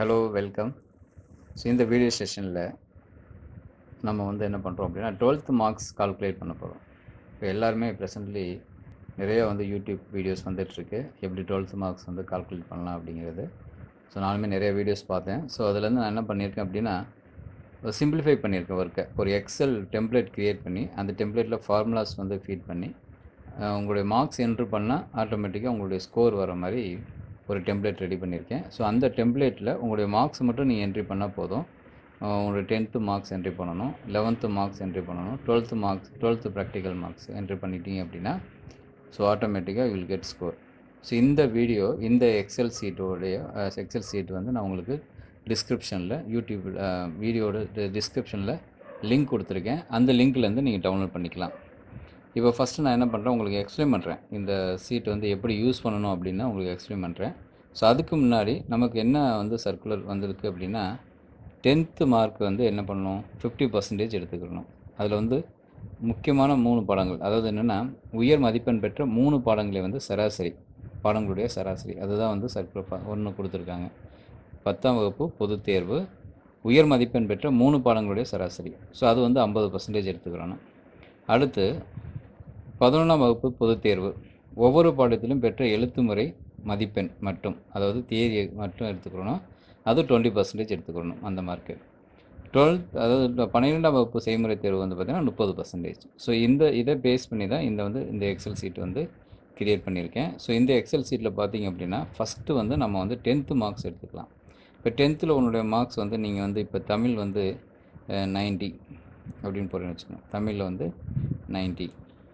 hello welcome so இந்த video செஷனில் நம்ம வந்து என்ன பண்ணுறோம் அப்படின்னா டுவெல்த் மார்க்ஸ் கால்குலேட் பண்ண போகிறோம் இப்போ எல்லாருமே ப்ரெசன்ட்லி நிறைய வந்து யூடியூப் வீடியோஸ் வந்துட்டுருக்கு எப்படி டுவெல்த் மார்க்ஸ் வந்து கால்குலேட் பண்ணலாம் அப்படிங்கிறது ஸோ நானுமே நிறைய வீடியோஸ் பார்த்தேன் ஸோ அதுலேருந்து நான் என்ன பண்ணியிருக்கேன் அப்படின்னா ஒரு சிம்பிளிஃபை பண்ணியிருக்கேன் ஒர்க்கை ஒரு எக்ஸல் டெம்ப்ளேட் க்ரியேட் பண்ணி அந்த டெம்ப்ளேட்டில் ஃபார்முலாஸ் வந்து ஃபீட் பண்ணி அஹ், உங்களுடைய மார்க்ஸ் என்ட்ரு பண்ணால் ஆட்டோமேட்டிக்காக உங்களுடைய ஸ்கோர் வர மாதிரி ஒரு டெம்ப்ளேட் ரெடி பண்ணியிருக்கேன் ஸோ அந்த டெம்ப்ளேட்டில் உங்களுடைய மார்க்ஸ் மட்டும் நீங்கள் என்ட்ரி பண்ணால் போதும் அஹ், உங்களுடைய டென்த்து மார்க்ஸ் என்ட்ரி பண்ணணும் லெவன்த்து மார்க்ஸ் என்ட்ரி பண்ணணும் twelfth marks twelfth practical marks entry பண்ணிட்டீங்க அப்படின்னா ஸோ ஆட்டோமேட்டிக்காக வில் கெட் ஸ்கோர் ஸோ இந்த வீடியோ இந்த எக்ஸல் சீட்டோடைய எக்ஸல் சீட் வந்து நான் உங்களுக்கு டிஸ்கிரிப்ஷனில் யூடியூப் வீடியோட டிஸ்கிரிப்ஷனில் லிங்க் கொடுத்துருக்கேன் அந்த லிங்க்லேருந்து நீங்கள் டவுன்லோட் பண்ணிக்கலாம் இப்போ ஃபஸ்ட்டு நான் என்ன பண்ணுறேன் உங்களுக்கு எக்ஸ்பிளைன் பண்ணுறேன் இந்த சீட் வந்து எப்படி யூஸ் பண்ணணும் அப்படின்னு உங்களுக்கு எக்ஸ்பிளைன் பண்ணுறேன் ஸோ அதுக்கு முன்னாடி நமக்கு என்ன வந்து சர்க்குலர் வந்திருக்கு அப்படின்னா டென்த்து மார்க் வந்து என்ன பண்ணணும் ஃபிஃப்டி பர்சன்டேஜ் எடுத்துக்கணும் அதில் வந்து முக்கியமான மூணு பாடங்கள் அதாவது என்னென்னா உயர் மதிப்பெண் பெற்ற மூணு பாடங்களை வந்து சராசரி பாடங்களுடைய சராசரி அதுதான் வந்து சர்க்குலர் ஒன்று கொடுத்துருக்காங்க பத்தாம் வகுப்பு பொதுத் தேர்வு உயர் மதிப்பெண் பெற்ற மூணு பாடங்களுடைய சராசரி ஸோ அது வந்து ஐம்பது பர்சன்டேஜ் எடுத்துக்கிறோம் அடுத்து பதினொன்றாம் வகுப்பு பொதுத் தேர்வு ஒவ்வொரு பாடத்திலும் பெற்ற எழுத்து முறை மதிப்பெண் மட்டும் அதாவது தியரி மட்டும் எடுத்துக்கிறோம் அது டுவெண்ட்டி பர்சன்டேஜ் எடுத்துக்கணும் அந்த மார்க்கு டுவெல்த் அதாவது இந்த பன்னிரெண்டாம் வகுப்பு செய்முறை தேர்வு வந்து பார்த்திங்கன்னா முப்பது பர்சன்டேஜ் ஸோ இந்த இதை பேஸ் பண்ணி தான் இந்த வந்து இந்த எக்ஸல் சீட் வந்து கிரியேட் பண்ணியிருக்கேன் ஸோ இந்த எக்ஸல் சீட்டில் பார்த்தீங்க அப்படின்னா ஃபஸ்ட்டு வந்து நம்ம வந்து டென்த்து மார்க்ஸ் எடுத்துக்கலாம் இப்போ டென்த்தில் உன்னுடைய மார்க்ஸ் வந்து நீங்கள் வந்து இப்போ தமிழ் வந்து நைன்ட்டி அப்படின்னு போகிறேன்னு வச்சுக்கோங்க தமிழில் வந்து நைன்ட்டி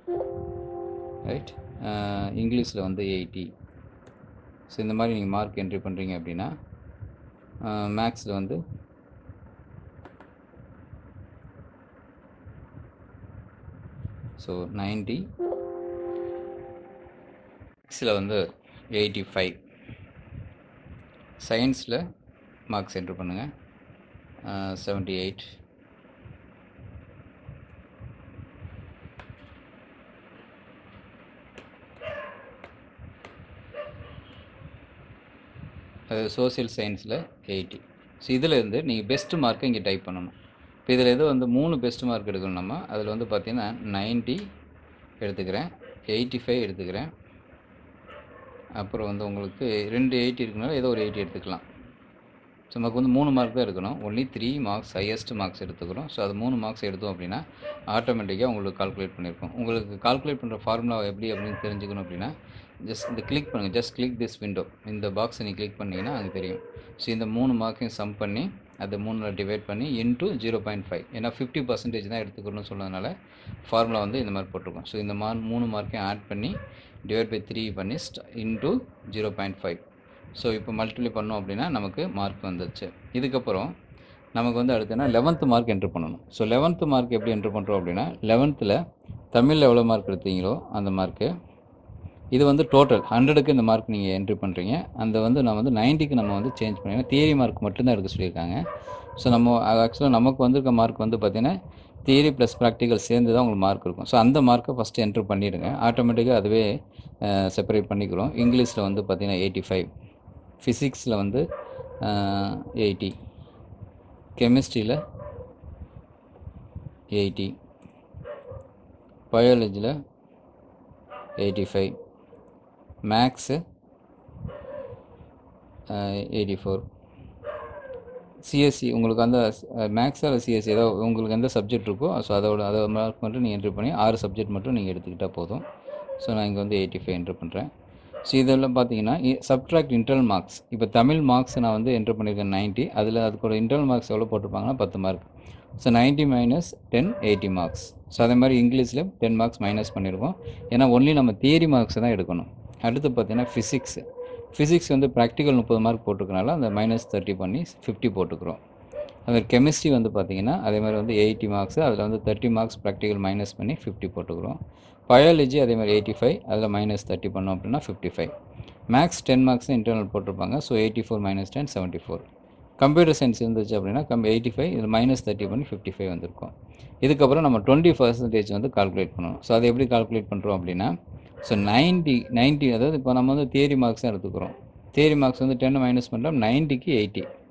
ரைட் இங்கிலீஷில் வந்து எயிட்டி ஸோ இந்த மாதிரி நீங்கள் மார்க் என்ட்ரி பண்ணுறீங்க அப்படின்னா மேக்ஸில் வந்து ஸோ நைன்ட்டி மேக்ஸில் வந்து எயிட்டி ஃபைவ் சயின்ஸில் மார்க்ஸ் என்ட்ரு பண்ணுங்கள் செவன்ட்டி எயிட் அது சோசியல் சயின்ஸில் எயிட்டி ஸோ இதில் இருந்து நீங்கள் பெஸ்ட்டு மார்க்கை இங்கே டைப் பண்ணணும் இப்போ இதில் எது வந்து மூணு பெஸ்ட் மார்க் எடுக்கணும் நம்ம அதில் வந்து பார்த்தீங்கன்னா நைன்ட்டி எடுத்துக்கிறேன் எயிட்டி ஃபைவ் எடுத்துக்கிறேன் அப்புறம் வந்து உங்களுக்கு ரெண்டு எயிட்டி இருக்குனால ஏதோ ஒரு எயிட்டி எடுத்துக்கலாம் ஸோ நமக்கு வந்து மூணு மார்க் தான் எடுக்கணும் only three marks highest marks எடுத்துக்கிறோம் ஸோ அது மூணு மார்க்ஸ் எடுத்தோம் அப்படின்னா ஆட்டோமேட்டிக்காக உங்களுக்கு கால்குலேட் பண்ணியிருக்கோம் உங்களுக்கு கால்குலேட் பண்ணுற ஃபார்முலா எப்படி அப்படின்னு தெரிஞ்சுக்கணும் அப்படின்னா ஜஸ்ட் இந்த கிளிக் பண்ணுங்கள் ஜஸ்ட் கிளிக் திஸ் விண்டோ இந்த பாக்ஸை நீ கிளிக் பண்ணிங்கன்னா அங்கே தெரியும் ஸோ இந்த மூணு மார்க்கையும் சம் பண்ணி அதை மூணில் டிவைட் பண்ணி இன்ட்டு ஜீரோ பாயிண்ட் ஃபைவ் ஏன்னா ஃபிஃப்டி பர்சன்டேஜ் தான் எடுத்துக்கணும்னு சொன்னதுனால ஃபார்முலா வந்து இந்த மாதிரி போட்டிருக்கோம் ஸோ இந்த மா மூணு மார்க்கையும் ஆட் பண்ணி டிவைட் பை த்ரீ பண்ணி into zero point five so இப்போ மல்டிப்ளை பண்ணோம் அப்படின்னா நமக்கு மார்க் வந்துருச்சு இதுக்கப்புறம் நமக்கு வந்து அடுத்துனா லெவன்த்து மார்க் என்ட்ரு பண்ணணும் ஸோ லெவன்த்து மார்க் எப்படி என்ட்ரு பண்ணுறோம் அப்படின்னா லெவன்த்தில் தமிழில் எவ்வளோ மார்க் எடுத்தீங்களோ அந்த மார்க்கு இது வந்து டோட்டல் ஹண்ட்ரடுக்கு இந்த மார்க் நீங்கள் என்ட்ரி பண்ணுறீங்க அந்த வந்து நான் வந்து நைன்ட்டிக்கு நம்ம வந்து சேஞ்ச் பண்ணிங்கன்னா தியரி மார்க் மட்டும்தான் எடுக்க சொல்லியிருக்காங்க ஸோ நம்ம ஆக்சுவலாக நமக்கு வந்திருக்க மார்க் வந்து பார்த்திங்கன்னா தியரி ப்ளஸ் ப்ராக்டிக்கல் சேர்ந்து தான் உங்களுக்கு மார்க் இருக்கும் ஸோ அந்த மார்க்கை ஃபஸ்ட்டு என்ட்ரு பண்ணிவிடுங்க ஆட்டோமேட்டிக்காக அதுவே செப்பரேட் பண்ணிக்கிறோம் இங்கிலீஷில் வந்து பார்த்திங்கன்னா எயிட்டி ஃபைவ் ஃபிசிக்ஸில் வந்து எயிட்டி கெமிஸ்ட்ரியில் எயிட்டி பயாலஜியில் eighty five maths eighty four CSC உங்களுக்கு அந்த மேக்ஸ் அல்ல சிஎஸ்சி ஏதோ உங்களுக்கு எந்த சப்ஜெக்ட் இருக்கோ ஸோ அதோட அதை மார்க் மட்டும் நீங்கள் என்ட்ரி பண்ணி ஆறு சப்ஜெக்ட் மட்டும் நீங்கள் எடுத்துக்கிட்டால் போதும் ஸோ நான் இங்கே வந்து எயிட்டி ஃபைவ் என்ட்ரு பண்ணுறேன் ஸோ இதெல்லாம் பார்த்தீங்கன்னா சப்ட்ராக்ட் இன்டர்னல் மார்க்ஸ் இப்போ தமிழ் மார்க்ஸ் நான் வந்து என்ட்ரு பண்ணியிருக்கேன் நைன்ட்டி அதில் அதுக்கோட இன்டர்னல் மார்க்ஸ் எவ்வளோ போட்டிருப்பாங்கன்னா பத்து mark so ninety minus ten eighty marks so அதே மாதிரி இங்கிலீஷில் டென் மார்க்ஸ் மைனஸ் பண்ணியிருக்கோம் ஏன்னா ஒன்லி நம்ம தியரி மார்க்ஸ் தான் எடுக்கணும் அடுத்து பார்த்தீங்கன்னா ஃபிசிக்ஸ் ஃபிசிக்ஸ் வந்து ப்ராக்டிக்கல் முப்பது மார்க் போட்டிருக்கனால அந்த மைனஸ் தேர்ட்டி பண்ணி ஃபிஃப்டி போட்டுக்கிறோம் அது கெமிஸ்ட்ரி வந்து பார்த்தீங்கன்னா அதே மாதிரி வந்து எயிட்டி மார்க்ஸ் அதில் வந்து தேர்ட்டி மார்க்ஸ் ப்ராக்டிக்கல் மைனஸ் பண்ணி ஃபிஃப்டி போட்டுக்கிறோம் பயாலஜி அதே மாதிரி எயிட்டி ஃபைவ் அதில் மைனஸ் தேர்ட்டி பண்ணோம் அப்படின்னா fifty five maths ten marks internal போட்டிருப்பாங்க so eighty four minus ten seventy four computer science இருந்துச்சு அப்படின்னா கம் எயிட்டி ஃபைவ் இதில் மைனஸ் தேர்ட்டி பண்ணி ஃபிஃப்டி ஃபைவ் வந்திருக்கும் இதுக்கப்புறம் நம்ம டுவெண்ட்டி பர்சன்டேஜ் வந்து கால்குலேட் பண்ணணும் ஸோ அதை எப்படி கால்குலேட் பண்ணுறோம் அப்படின்னா ஸோ நைன்ட்டி நைன்ட்டி அதாவது இப்போ நம்ம வந்து தியரி மார்க்ஸ் தான் எடுத்துக்கிறோம் தியரி மார்க்ஸ் வந்து டென் மைனஸ் பண்ணுறோம் நைன்ட்டிக்கு எயிட்டி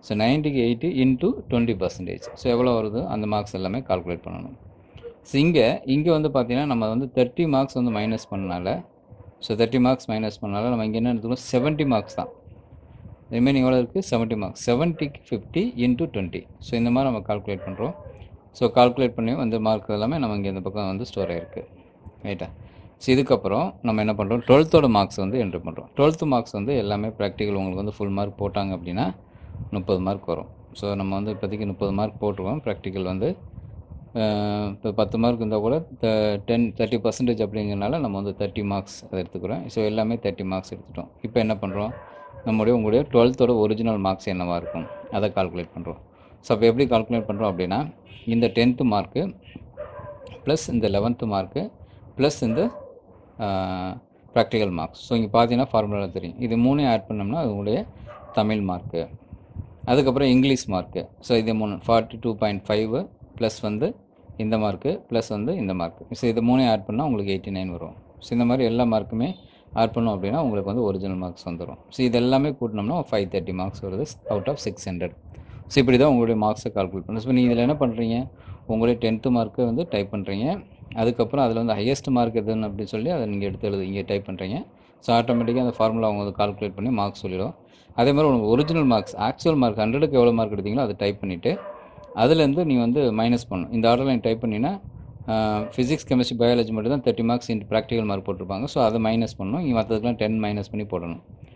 ஸோ நைன்ட்டிக்கு eighty into twenty percentage so எவ்வளோ வருதோ அந்த மார்க்ஸ் எல்லாமே கால்குலேட் பண்ணணும் ஸோ இங்கே இங்கே வந்து பார்த்தீங்கன்னா நம்ம வந்து தேர்ட்டி மார்க்ஸ் வந்து மைனஸ் பண்ணனால ஸோ தேர்ட்டி மார்க்ஸ் மைனஸ் பண்ணனால நம்ம இங்கே என்ன எடுத்துக்கணும் செவன்ட்டி மார்க்ஸ் தான் ரிமைனிங் எவ்வளோ இருக்குது செவன்ட்டி மார்க்ஸ் செவன்ட்டிக்கு ஃபிஃப்டி இன்ட்டு டுவெண்ட்டி ஸோ இந்த மாதிரி நம்ம கால்குலேட் பண்ணுறோம் ஸோ கால்குலேட் பண்ணி வந்து மார்க் எல்லாமே நம்ம இங்கே இந்த பக்கம் வந்து ஸ்டோர் ஆகிருக்கு ரைட்டா ஸோ இதுக்கப்புறம் நம்ம என்ன பண்ணுறோம் டுவெல்த்தோட மார்க்ஸ் வந்து என்ட்ரு பண்ணுறோம் டுவெல்த்து மார்க்ஸ் வந்து எல்லாமே ப்ராக்டிக்கல் உங்களுக்கு வந்து ஃபுல் மார்க் போட்டாங்க அப்படின்னா முப்பது மார்க் வரும் ஸோ நம்ம வந்து இப்போதைக்கு முப்பது மார்க் போட்டுருவோம் ப்ராக்டிக்கல் வந்து இப்போ பத்து மார்க் இருந்தால் கூட டென் தேர்ட்டி பர்சன்டேஜ் அப்படிங்கிறனால நம்ம வந்து தேர்ட்டி மார்க்ஸ் அதை எடுத்துக்கிறோம் ஸோ எல்லாமே தேர்ட்டி மார்க்ஸ் எடுத்துட்டோம் இப்போ என்ன பண்ணுறோம் நம்முடைய உங்களுடைய டுவெல்த்தோட ஒரிஜினல் மார்க்ஸ் என்னவாக இருக்கும் அதை கால்குலேட் பண்ணுறோம் ஸோ அப்போ எப்படி கால்குலேட் பண்ணுறோம் அப்படின்னா இந்த டென்த்து மார்க்கு ப்ளஸ் இந்த லெவன்த்து மார்க்கு ப்ளஸ் இந்த ப்ராக்டிக்கல் மார்க்ஸ் ஸோ இங்கே பார்த்தீங்கன்னா ஃபார்முலா தெரியும் இது மூணையும் ஆட் பண்ணோம்னா அது உங்களுடைய தமிழ் மார்க்கு அதுக்கப்புறம் இங்கிலீஷ் மார்க்கு ஸோ இது மூணு forty two point five plus வந்து இந்த மார்க்கு ப்ளஸ் வந்து இந்த மார்க்கு ஸோ இது மூணையும் ஆட் பண்ணால் உங்களுக்கு எயிட்டி நைன் வரும் ஸோ இந்த மாதிரி எல்லா மார்க்குமே ஆட் பண்ணோம் அப்படின்னா உங்களுக்கு வந்து ஒரிஜினல் மார்க்ஸ் வந்துடும் ஸோ இது எல்லாமே கூட்டினோம்னா ஃபைவ் தேர்ட்டி மார்க்ஸ் வருது out of six hundred so இப்படி தான் உங்களுடைய மார்க்ஸை கால்குலேட் பண்ணணும் ஸோ நீங்கள் இதில் என்ன பண்ணுறீங்க உங்களுடைய டென்த்து மார்க்கை வந்து டைப் பண்ணுறீங்க அதுக்கப்புறம் அதில் வந்து ஹையஸ்ட் மார்க் எதுன்னு அப்படின்னு சொல்லி அதை நீங்கள் எடுத்து எழுது இங்கே டைப் பண்ணுறீங்க ஸோ ஆட்டோமேட்டிக்காக அந்த ஃபார்முலா அவங்க வந்து கால்குலேட் பண்ணி மார்க்ஸ் சொல்லிடும் அதே மாதிரி உங்களுக்கு ஒரிஜினல் மார்க்ஸ் ஆக்சுவல் மார்க் ஹண்ட்ரடுக்கு எவ்வளோ மார்க் எடுத்தீங்களோ அதை டைப் பண்ணிவிட்டு அதுலேருந்து நீ வந்து மைனஸ் பண்ணணும் இந்த ஆர்டரில் நீ டைப் பண்ணினா ஃபிசிக்ஸ் கெமிஸ்ட்ரி பயாலஜி மட்டும் தான் thirty marks into practical mark போட்டிருப்பாங்க ஸோ அதை மைனஸ் பண்ணணும் இங்கே மற்றதுக்கெலாம் டென் மைனஸ் பண்ணி போடணும்